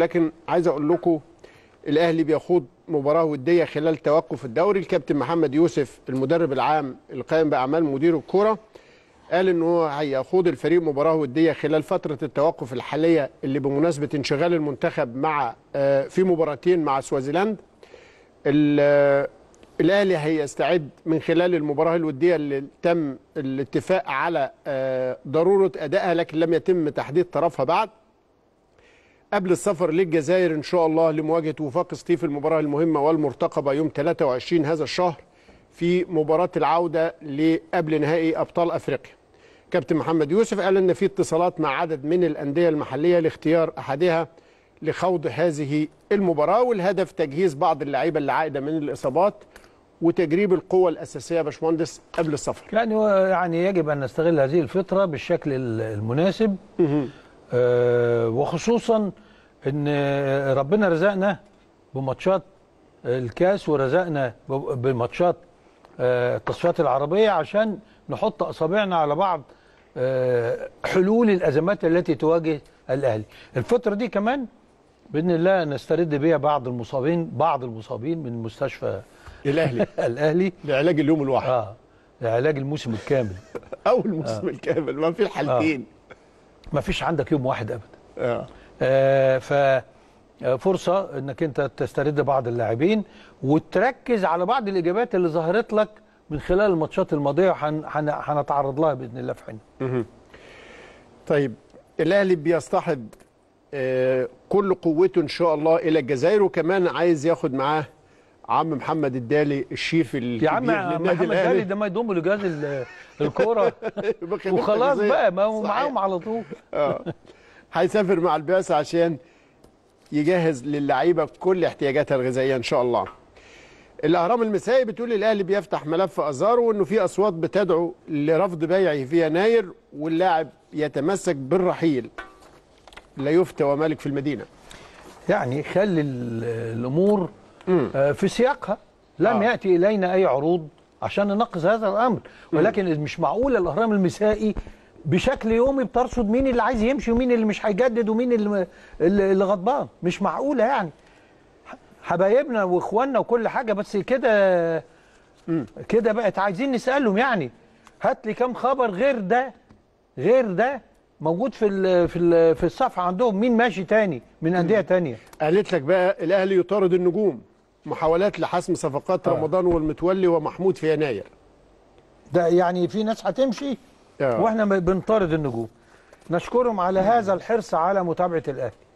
لكن عايز اقول لكم الاهلي بيخوض مباراه وديه خلال توقف الدوري الكابتن محمد يوسف المدرب العام القائم باعمال مدير الكوره قال ان هو هيخوض الفريق مباراه وديه خلال فتره التوقف الحاليه اللي بمناسبه انشغال المنتخب مع آه، في مباراتين مع سوازيلاند ال- آه، الاهلي هيستعد من خلال المباراه الوديه اللي تم الاتفاق على آه، ضروره ادائها لكن لم يتم تحديد طرفها بعد قبل السفر للجزائر ان شاء الله لمواجهه وفاق سطيف المباراه المهمه والمرتقبه يوم 23 هذا الشهر في مباراه العوده لقبل نهائي ابطال افريقيا. كابتن محمد يوسف قال ان في اتصالات مع عدد من الانديه المحليه لاختيار احدها لخوض هذه المباراه والهدف تجهيز بعض اللعيبه اللي عائده من الاصابات وتجريب القوه الاساسيه يا باشمهندس قبل السفر. يعني هو- يعني يجب ان نستغل هذه الفتره بالشكل ال- المناسب آه وخصوصا ان ربنا رزقنا بماتشات الكاس ورزقنا ب- بماتشات آه، التصفيات العربيه عشان نحط اصابعنا على بعض آه، حلول الازمات التي تواجه الاهلي الفتره دي كمان باذن الله نسترد بها بعض المصابين بعض المصابين من مستشفى الاهلي الاهلي لعلاج اليوم الواحد اه لعلاج الموسم الكامل او الموسم الكامل ما في الحالتين. ما فيش عندك يوم واحد ابدا آه. آه ف فرصه انك انت تسترد بعض اللاعبين وتركز على بعض الاجابات اللي ظهرت لك من خلال الماتشات الماضيه وهن- هن- هنتعرض لها باذن الله في حين طيب الاهلي بيصطحب آه، كل قوته ان شاء الله الى الجزائر وكمان عايز ياخد معاه عم محمد الدالي الشيف الكبير يا عم للنادي محمد الأهلي. غالي ده ما يضم لجهاز ال- الكوره بخدمة وخلاص تغذية. بقى ما هو صحيح. معاهم على طول اه هيسافر مع البعثه عشان يجهز للعيبه كل احتياجاتها الغذائيه ان شاء الله. الاهرام المسائي بتقول الاهلي بيفتح ملف ازارو وانه في اصوات بتدعو لرفض بيعه في يناير واللاعب يتمسك بالرحيل. لا يفتى ومالك في المدينه. يعني خلي ال- الامور آه، في سياقها لم آه. ياتي الينا اي عروض عشان نناقش هذا الامر ولكن مش معقول الاهرام المسائي بشكل يومي بترصد مين اللي عايز يمشي ومين اللي مش هيجدد ومين اللي اللي اللي غضبان مش معقوله يعني ح- حبايبنا واخواننا وكل حاجه بس كده كده بقت عايزين نسالهم يعني هات لي كام خبر غير ده غير ده موجود في ال في ال في الصفحه عندهم مين ماشي تاني من انديه تانيه قالت لك بقى الاهلي يطارد النجوم محاولات لحسم صفقات آه. رمضان والمتولي ومحمود في يناير. ده يعني في ناس هتمشي آه. واحنا ب- بنطارد النجوم نشكرهم على هذا الحرص على متابعه الاهلي